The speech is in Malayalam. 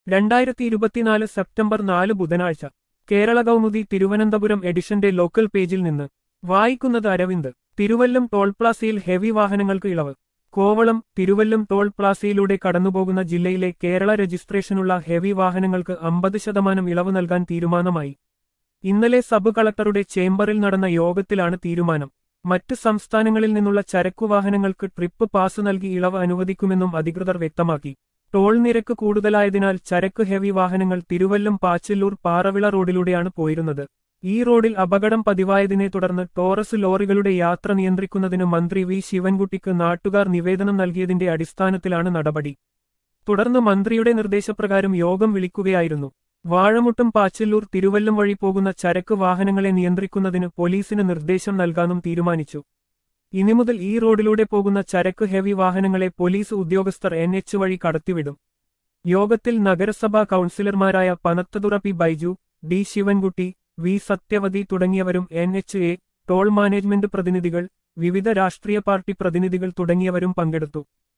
രണ്ടായിരത്തി ഇരുപത്തിനാല് സെപ്റ്റംബർ നാല് ബുധനാഴ്ച കേരള കൗമുദി തിരുവനന്തപുരം എഡിഷന്റെ ലോക്കൽ പേജിൽ നിന്ന് വായിക്കുന്നത് അരവിന്ദ് തിരുവല്ലം ടോൾ പ്ലാസയിൽ ഹെവി വാഹനങ്ങൾക്ക് ഇളവ് കോവളം തിരുവല്ലം ടോൾ പ്ലാസയിലൂടെ കടന്നുപോകുന്ന ജില്ലയിലെ കേരള രജിസ്ട്രേഷനുള്ള ഹെവി വാഹനങ്ങൾക്ക് അമ്പത് ശതമാനം ഇളവ് നൽകാൻ തീരുമാനമായി ഇന്നലെ സബ് കളക്ടറുടെ ചേംബറിൽ നടന്ന യോഗത്തിലാണ് തീരുമാനം മറ്റ് സംസ്ഥാനങ്ങളിൽ നിന്നുള്ള ചരക്കുവാഹനങ്ങൾക്ക് ട്രിപ്പ് പാസ് നൽകി ഇളവ് അനുവദിക്കുമെന്നും അധികൃതർ വ്യക്തമാക്കി ടോൾ നിരക്ക് കൂടുതലായതിനാൽ ചരക്ക് ഹെവി വാഹനങ്ങൾ തിരുവല്ലം പാച്ചല്ലൂർ പാറവിള റോഡിലൂടെയാണ് പോയിരുന്നത് ഈ റോഡിൽ അപകടം പതിവായതിനെ തുടർന്ന് ടോറസ് ലോറികളുടെ യാത്ര നിയന്ത്രിക്കുന്നതിന് മന്ത്രി വി ശിവൻകുട്ടിക്ക് നാട്ടുകാർ നിവേദനം നൽകിയതിന്റെ അടിസ്ഥാനത്തിലാണ് നടപടി തുടർന്ന് മന്ത്രിയുടെ നിർദ്ദേശപ്രകാരം യോഗം വിളിക്കുകയായിരുന്നു വാഴമുട്ടും പാച്ചല്ലൂർ തിരുവല്ലം വഴി പോകുന്ന ചരക്ക് വാഹനങ്ങളെ നിയന്ത്രിക്കുന്നതിന് പോലീസിന് നിർദ്ദേശം നൽകാനും തീരുമാനിച്ചു ഇനി മുതൽ ഈ റോഡിലൂടെ പോകുന്ന ചരക്ക് ഹെവി വാഹനങ്ങളെ പോലീസ് ഉദ്യോഗസ്ഥർ എൻ എച്ച് വഴി കടത്തിവിടും യോഗത്തിൽ നഗരസഭാ കൌൺസിലർമാരായ Panathura P Baiju D Sivankutty V Sathyavathi തുടങ്ങിയവരും N H A toll management പ്രതിനിധികൾ വിവിധ രാഷ്ട്രീയ പാർട്ടി പ്രതിനിധികൾ തുടങ്ങിയവരും പങ്കെടുത്തു